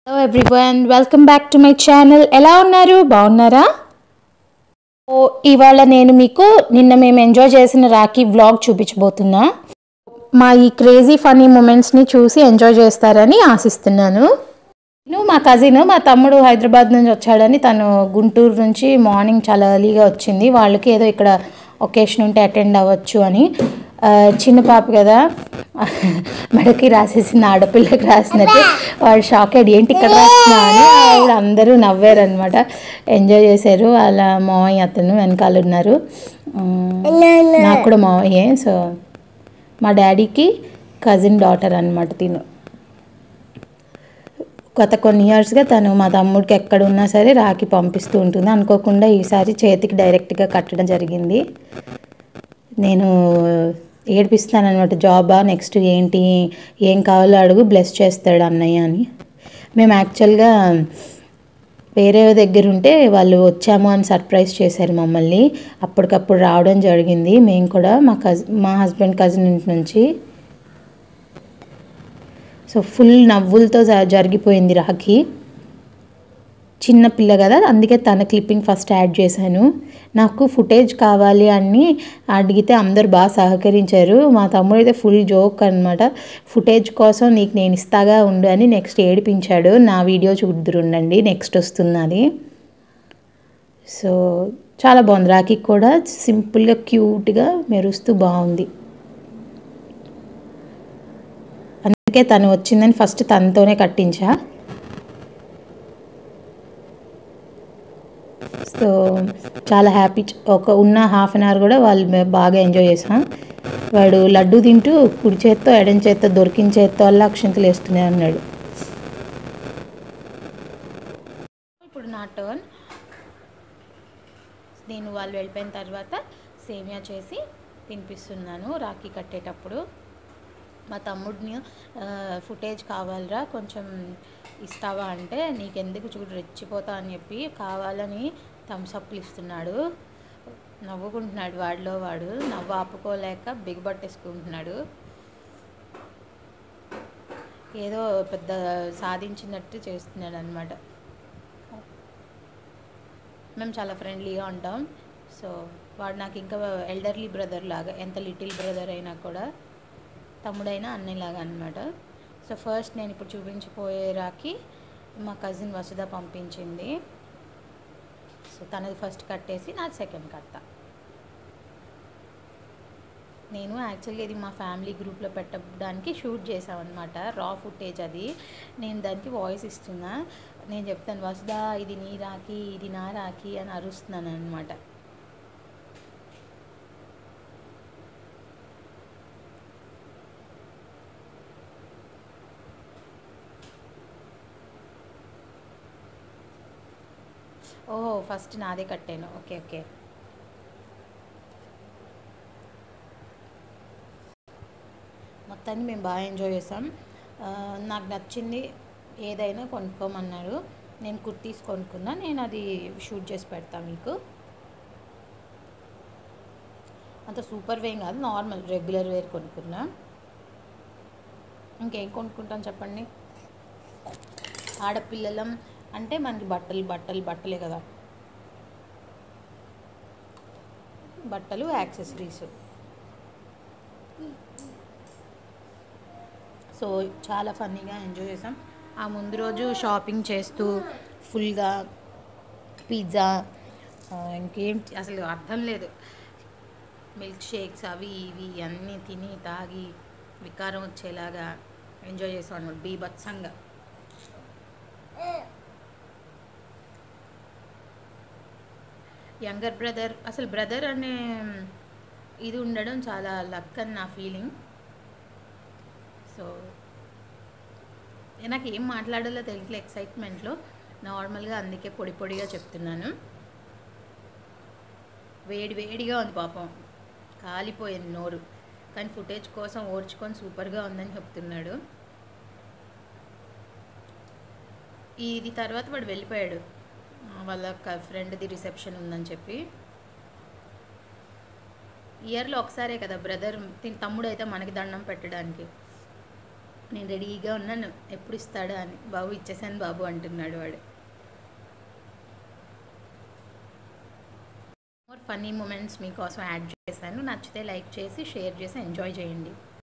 hello everyone welcome back to my channel ఎలా ఉన్నారు బాగున్నారా ఓ ఇవాళ నేను మీకు నిన్న మేము ఎంజాయ్ చేసిన రాఖీ వ్లాగ్ చూపించబోతున్నా మా ఈ క్రేజీ ఫనీ మూమెంట్స్ని చూసి ఎంజాయ్ చేస్తారని ఆశిస్తున్నాను నేను మా కజిన్ మా తమ్ముడు హైదరాబాద్ నుంచి వచ్చాడని తను గుంటూరు నుంచి మార్నింగ్ చాలా ఎర్లీగా వచ్చింది వాళ్ళకి ఏదో ఇక్కడ ఒకేషన్ ఉంటే అటెండ్ అవ్వచ్చు అని ఆ, చిన్న పాప కదా మెడకి రాసేసింది ఆడపిల్లకి రాసినట్టు వాడు షాక్ అయ్యాడు ఏంటి ఇక్కడ రాస్తున్నా అని ఆవిడ అందరూ నవ్వారు అనమాట ఎంజాయ్ చేశారు వాళ్ళ మావయ్య అతను వెనకాల ఉన్నారు ఉమ్, నాకు కూడా మావయ్యే సో మా డాడీకి కజిన్ డాటర్ అనమాట తిను గత కొన్ని ఇయర్స్గా తను మా తమ్ముడికి ఎక్కడ ఉన్నా సరే రాఖీ పంపిస్తూ ఉంటుంది అనుకోకుండా ఈసారి చేతికి డైరెక్ట్గా కట్టడం జరిగింది నేను ఏడిపిస్తాను అనమాట జాబా నెక్స్ట్ ఏంటి ఏం కావాలో అడుగు బ్లెస్ చేస్తాడు అన్నయ్య అని మేము యాక్చువల్గా వేరే దగ్గర ఉంటే వాళ్ళు వచ్చాము అని సర్ప్రైజ్ చేశారు మమ్మల్ని అప్పటికప్పుడు రావడం జరిగింది మేము కూడా మా కజ్ మా హస్బెండ్ కజిన్ ఇంటి నుంచి సో ఫుల్ నవ్వులతో జ- జరిగిపోయింది రాఖీ చిన్న పిల్ల కదా అందుకే తన క్లిప్పింగ్ ఫస్ట్ యాడ్ చేశాను నాకు ఫుటేజ్ కావాలి అని అడిగితే అందరు బాగా సహకరించారు మా తమ్ముడు అయితే ఫుల్ జోక్ అనమాట ఫుటేజ్ కోసం నీకు నేను ఇస్తాగా ఉండు అని నెక్స్ట్ ఏడిపించాడు నా వీడియో చూద్దురుండండి నెక్స్ట్ వస్తున్నది సో చాలా బాగుంది రాఖీ కూడా సింపుల్గా క్యూట్గా మెరుస్తూ బాగుంది అందుకే తను వచ్చిందని ఫస్ట్ తనతోనే కట్టించా సో చాలా హ్యాపీ ఒక ఉన్న హాఫ్ అన్ అవర్ కూడా వాళ్ళు మే- బాగా ఎంజాయ్ చేసాం వాడు లడ్డు తింటూ కుడి చేత్తో ఎడం చేత్తో దొరికిన చేత్తో వల్ల అక్షంతలు వేస్తూనే ఉన్నాడు ఇప్పుడు నా టర్న్ నేను వాళ్ళు వెళ్ళిపోయిన తర్వాత సేమియా చేసి తినిపిస్తున్నాను రాఖీ కట్టేటప్పుడు మా తమ్ముడిని ఆ, ఫుటేజ్ కావాలరా కొంచెం ఇస్తావా అంటే నీకెందుకు చూడు రెచ్చిపోతా అని చెప్పి కావాలని థమ్స్అప్లు ఇస్తున్నాడు నవ్వుకుంటున్నాడు వాడిలో వాడు నవ్వు ఆపుకోలేక బిగబట్టేసుకుంటున్నాడు ఏదో పెద్ద సాధించినట్టు చేస్తున్నాడు అనమాట మేము చాలా ఫ్రెండ్లీగా ఉంటాం సో వాడు నాకు ఇంకా ఎల్డర్లీ బ్రదర్ లాగా ఎంత లిటిల్ బ్రదర్ అయినా కూడా తమ్ముడైనా అన్నయ్యలాగా అనమాట సో ఫస్ట్ నేను ఇప్పుడు చూపించిపోయే రాకి మా కజిన్ వసుధ పంపించింది సో తనది ఫస్ట్ కట్టేసి నాది సెకండ్ కట్ట నేను యాక్చువల్గా ఇది మా ఫ్యామిలీ గ్రూప్లో పెట్టడానికి షూట్ చేసామన్నమాట రా ఫుటేజ్ అది నేను దానికి వాయిస్ ఇస్తున్నా నేను చెప్తాను వసుదా ఇది నీ రాకి ఇది నా రాకి అని అరుస్తున్నాను అనమాట ఓహో ఫస్ట్ నాదే కట్టాను ఓకే ఓకే మొత్తాన్ని మేము బాగా ఎంజాయ్ చేసాం ఆ, నాకు నచ్చింది ఏదైనా కొనుక్కోమన్నారు నేను కుర్తీస్ కొనుక్కున్నా నేను అది షూట్ చేసి పెడతా మీకు అంత సూపర్ వేం కాదు నార్మల్ రెగ్యులర్ వేర్ కొనుక్కున్నా ఇంకేం కొనుక్కుంటాం చెప్పండి ఆడపిల్లలం అంటే మనకి బట్టలు బట్టలు బట్టలే కదా బట్టలు యాక్సెసరీస్ సో చాలా ఫన్నీగా ఎంజాయ్ చేసాం ఆ ముందు రోజు షాపింగ్ చేస్తూ ఫుల్గా పిజ్జా ఆ, ఇంకేం అసలు అర్థం లేదు మిల్క్ షేక్స్ అవి ఇవి అన్నీ తిని తాగి వికారం వచ్చేలాగా ఎంజాయ్ చేసాం అనమాట బీభత్సంగా యంగర్ బ్రదర్ అసలు బ్రదర్ అనే ఇది ఉండడం చాలా లక్ అని నా ఫీలింగ్ సో నాకు ఏం మాట్లాడాలో తెలియట్లే ఎక్సైట్మెంట్లో నార్మల్గా అందుకే పొడి పొడిగా చెప్తున్నాను వేడి వేడిగా ఉంది పాపం కాలిపోయింది నోరు కానీ ఫుటేజ్ కోసం ఓర్చుకొని సూపర్గా ఉందని చెప్తున్నాడు ఇది తర్వాత వాడు వెళ్ళిపోయాడు ఆ, వాళ్ళ ఫ్రెండ్ది రిసెప్షన్ ఉందని చెప్పి ఇయర్లో ఒకసారే కదా బ్రదర్ తమ్ముడు అయితే మనకి దండం పెట్టడానికి నేను రెడీగా ఉన్నాను ఎప్పుడు ఇస్తాడా అని బాబు ఇచ్చేసాను బాబు అంటున్నాడు వాడు మోర్ ఫన్నీ మూమెంట్స్ మీకోసం యాడ్ చేశాను నచ్చితే లైక్ చేసి షేర్ చేసి ఎంజాయ్ చేయండి